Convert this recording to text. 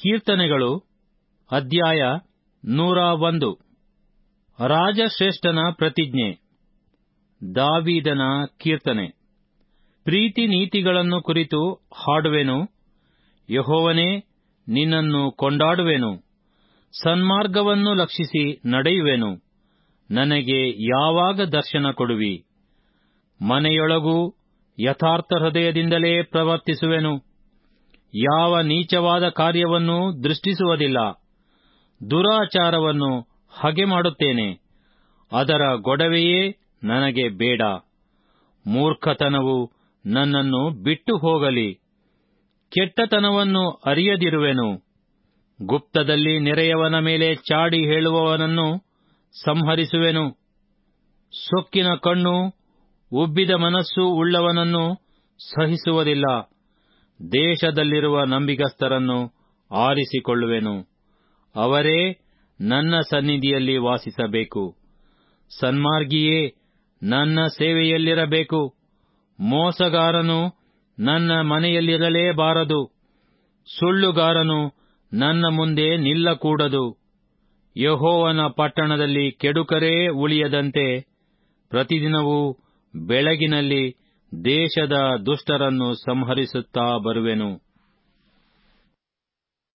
ಕೀರ್ತನೆಗಳು ಅಧ್ಯಾಯ ನೂರ ಒಂದು ರಾಜಶ್ರೇಷ್ಠನ ಪ್ರತಿಜ್ಞೆ ದಾವೀದನ ಕೀರ್ತನೆ ಪ್ರೀತಿ ನೀತಿಗಳನ್ನು ಕುರಿತು ಹಾಡುವೆನು ಯಹೋವನೇ ನಿನ್ನನ್ನು ಕೊಂಡಾಡುವೆನು ಸನ್ಮಾರ್ಗವನ್ನು ಲಕ್ಷಿಸಿ ನಡೆಯುವೆನು ನನಗೆ ಯಾವಾಗ ದರ್ಶನ ಕೊಡುವಿ ಮನೆಯೊಳಗೂ ಯಥಾರ್ಥ ಹೃದಯದಿಂದಲೇ ಪ್ರವರ್ತಿಸುವೆನು ಯಾವ ನೀಚವಾದ ಕಾರ್ಯವನ್ನೂ ದೃಷ್ಟಿಸುವುದಿಲ್ಲ ದುರಾಚಾರವನ್ನು ಹಗೆ ಮಾಡುತ್ತೇನೆ ಅದರ ಗೊಡವೆಯೇ ನನಗೆ ಬೇಡ ಮೂರ್ಖತನವು ನನ್ನನ್ನು ಬಿಟ್ಟು ಹೋಗಲಿ ಕೆಟ್ಟತನವನ್ನು ಅರಿಯದಿರುವೆನು ಗುಪ್ತದಲ್ಲಿ ನೆರೆಯವನ ಮೇಲೆ ಚಾಡಿ ಹೇಳುವವನನ್ನು ಸಂಹರಿಸುವೆನು ಸೊಕ್ಕಿನ ಕಣ್ಣು ಉಬ್ಬಿದ ಮನಸ್ಸು ಉಳ್ಳವನನ್ನು ಸಹಿಸುವುದಿಲ್ಲ ದೇಶದಲ್ಲಿರುವ ನಂಬಿಗಸ್ತರನ್ನು ಆರಿಸಿಕೊಳ್ಳುವೆನು ಅವರೇ ನನ್ನ ಸನ್ನಿಧಿಯಲ್ಲಿ ವಾಸಿಸಬೇಕು ಸನ್ಮಾರ್ಗಿಯೇ ನನ್ನ ಸೇವೆಯಲ್ಲಿರಬೇಕು ಮೋಸಗಾರನು ನನ್ನ ಮನೆಯಲ್ಲಿರಲೇಬಾರದು ಸುಳ್ಳುಗಾರನು ನನ್ನ ಮುಂದೆ ನಿಲ್ಲಕೂಡದು ಯಹೋವನ ಪಟ್ಟಣದಲ್ಲಿ ಕೆಡುಕರೇ ಉಳಿಯದಂತೆ ಪ್ರತಿದಿನವೂ ಬೆಳಗಿನಲ್ಲಿ ದೇಶದ ದುಷ್ಟರನ್ನು ಸಂಹರಿಸುತ್ತಾ ಬರುವೆನು